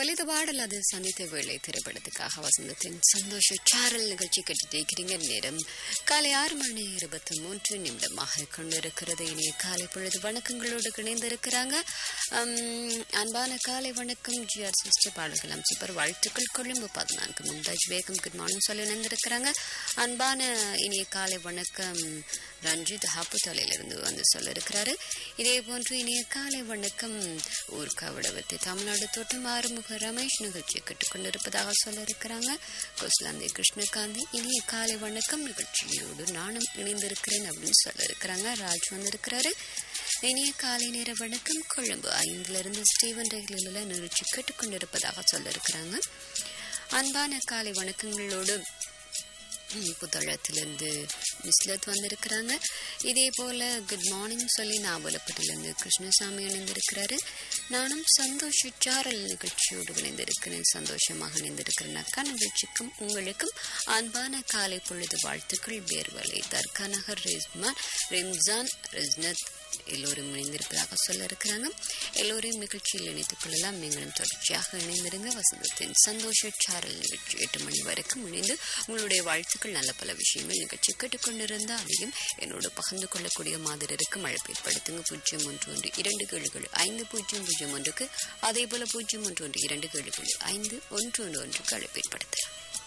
ஒலித பாடல் அது சந்தித்த வேளை திரைப்படத்துக்காக வசந்தத்தின் சந்தோஷ சாரல் நிகழ்ச்சி கட்டிட்டு இருக்கிறீங்க நேரம் காலை ஆறு மணி இருபத்தி மூன்று நிமிடமாக கொண்டிருக்கிறது இனிய காலை பொழுது வணக்கங்களோடு இணைந்திருக்கிறாங்க உம், அன்பான காலை வணக்கம் ஜிஆர் சிஸ்டர் பாடல்கள் சூப்பர் வாழ்த்துக்கள் கொழும்பு பதினான்கு மும்தாஜ் பேகம் குட் மார்னிங் சொல்லி இணைந்திருக்கிறாங்க அன்பான இனிய காலை வணக்கம் ரஞ்சித் ஹாப்புத்தலையிலிருந்து வந்து சொல்ல இருக்கிறாரு இதே போன்று இனிய காலை வணக்கம் ஊர்காவிடவத்தை தமிழ்நாடு தோட்டம் ஆறுமுக ரமேஷ் நிகழ்ச்சி கேட்டுக்கொண்டிருப்பதாக சொல்ல இருக்கிறாங்க கோஸ்லாந்தி கிருஷ்ணகாந்தி இனிய காலை வணக்கம் நிகழ்ச்சியோடு நானும் இணைந்திருக்கிறேன் அப்படின்னு சொல்ல இருக்கிறாங்க ராஜ் வந்திருக்கிறாரு இனிய காலை நேர வணக்கம் கொழும்பு ஐந்துல இருந்து ஸ்டீவன் ரயிலில் நிகழ்ச்சி கேட்டுக்கொண்டிருப்பதாக சொல்ல இருக்கிறாங்க அன்பான காலை வணக்கங்களோடு ம், புத்தளத்திலிருந்து மிஸ்லத் வந்திருக்கிறாங்க இதே போல குட் மார்னிங் சொல்லி நாவலப்பட்டிலிருந்து கிருஷ்ணசாமி இணைந்திருக்கிறாரு நானும் சந்தோஷ சாரல் நிகழ்ச்சியோடு இணைந்திருக்கிறேன் சந்தோஷமாக இணைந்திருக்கிறேன் அக்கா நிகழ்ச்சிக்கும் உங்களுக்கும் அன்பான காலை பொழுது வாழ்த்துக்கள் பேர்வலை தர்கா நகர் ரிஸ்மான் ரிம்ஜான் ரிஸ்னத் எல்லோரும் இணைந்திருப்பதாக சொல்ல இருக்கிறாங்க எல்லோரையும் நிகழ்ச்சியில் இணைத்துக் கொள்ளலாம் நீங்களும் தொடர்ச்சியாக இணைந்திருங்க வசந்தத்தின் சந்தோஷ சாரல் நிகழ்ச்சி எட்டு மணி வரைக்கும் இணைந்து உங்களுடைய வாழ்த்துக்கள் நல்ல பல விஷயங்கள் நிகழ்ச்சி கேட்டுக்கொண்டிருந்தா அதையும் என்னோடு பகிர்ந்து கொள்ளக்கூடிய மாதிரி இருக்கும் அழைப்பு ஏற்படுத்துங்க பூஜ்ஜியம் ஒன்று ஒன்று இரண்டு கேளுகள் ஐந்து பூஜ்ஜியம் பூஜ்ஜியம் ஒன்றுக்கு அதே போல பூஜ்ஜியம் ஒன்று ஒன்று இரண்டு கேளுகள் ஐந்து ஒன்று ஒன்று ஒன்றுக்கு அழைப்பு ஏற்படுத்தலாம்